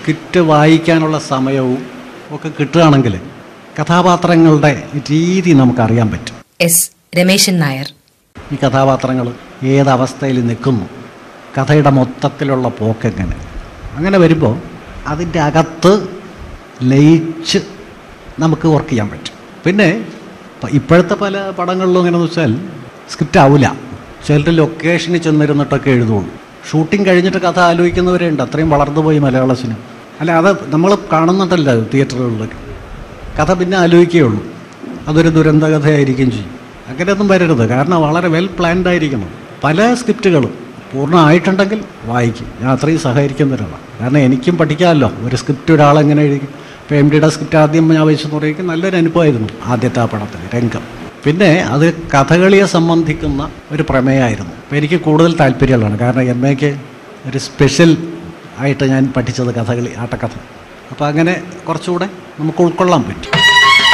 skit വായിക്കാനുള്ള സമയവും ഒക്കെ കിട്ടുകയാണെങ്കിൽ കഥാപാത്രങ്ങളുടെ രീതി നമുക്കറിയാൻ പറ്റും എസ് രമേശൻ നായർ ഈ കഥാപാത്രങ്ങൾ ഏതവസ്ഥയിൽ നിൽക്കുന്നു കഥയുടെ മൊത്തത്തിലുള്ള പോക്കെങ്ങനെ അങ്ങനെ വരുമ്പോൾ അതിൻ്റെ അകത്ത് ലയിച്ച് നമുക്ക് വർക്ക് ചെയ്യാൻ പറ്റും പിന്നെ പ- ഇപ്പോഴത്തെ പല പടങ്ങളിലും എങ്ങനെയെന്ന് വെച്ചാൽ സ്ക്രിപ്റ്റ് ആവില്ല ചിലർ ലൊക്കേഷനിൽ ചെന്നിരുന്നിട്ടൊക്കെ എഴുതുള്ളൂ ഷൂട്ടിംഗ് കഴിഞ്ഞിട്ട് കഥ ആലോചിക്കുന്നവരുണ്ട് അത്രയും വളർന്നുപോയി മലയാള സിനിമ അല്ല അത് നമ്മൾ കാണുന്നുണ്ടല്ലോ തിയേറ്ററുകളിലൊക്കെ കഥ പിന്നെ ആലോചിക്കുകയുള്ളൂ അതൊരു ദുരന്ത കഥയായിരിക്കും ചെയ്യും അങ്ങനെയൊന്നും വരരുത് കാരണം വളരെ വെൽ പ്ലാൻഡ് ആയിരിക്കണം പല സ്ക്രിപ്റ്റുകളും പൂർണ്ണമായിട്ടുണ്ടെങ്കിൽ വായിക്കും ഞാൻ അത്രയും സഹകരിക്കുന്ന ഒരാളാണ് കാരണം എനിക്കും പഠിക്കാമല്ലോ ഒരു സ്ക്രിപ്റ്റ് ഒരാളെങ്ങനെ എഴുതി ഇപ്പോൾ എം ഡിയുടെ സ്ക്രിപ്റ്റ് ആദ്യം ഞാൻ വായിച്ചെന്ന് പറയുമ്പോൾ നല്ലൊരു അനുഭവമായിരുന്നു ആദ്യത്തെ ആ പടത്തിൽ രംഗം പിന്നെ അത് കഥകളിയെ സംബന്ധിക്കുന്ന ഒരു പ്രമേയമായിരുന്നു അപ്പോൾ എനിക്ക് കൂടുതൽ താല്പര്യമുള്ളതാണ് കാരണം എം എക്ക് ഒരു സ്പെഷ്യൽ ആയിട്ട് ഞാൻ പഠിച്ചത് കഥകളി ആട്ടക്കഥ അപ്പോൾ അങ്ങനെ കുറച്ചുകൂടെ നമുക്ക് ഉൾക്കൊള്ളാൻ പറ്റും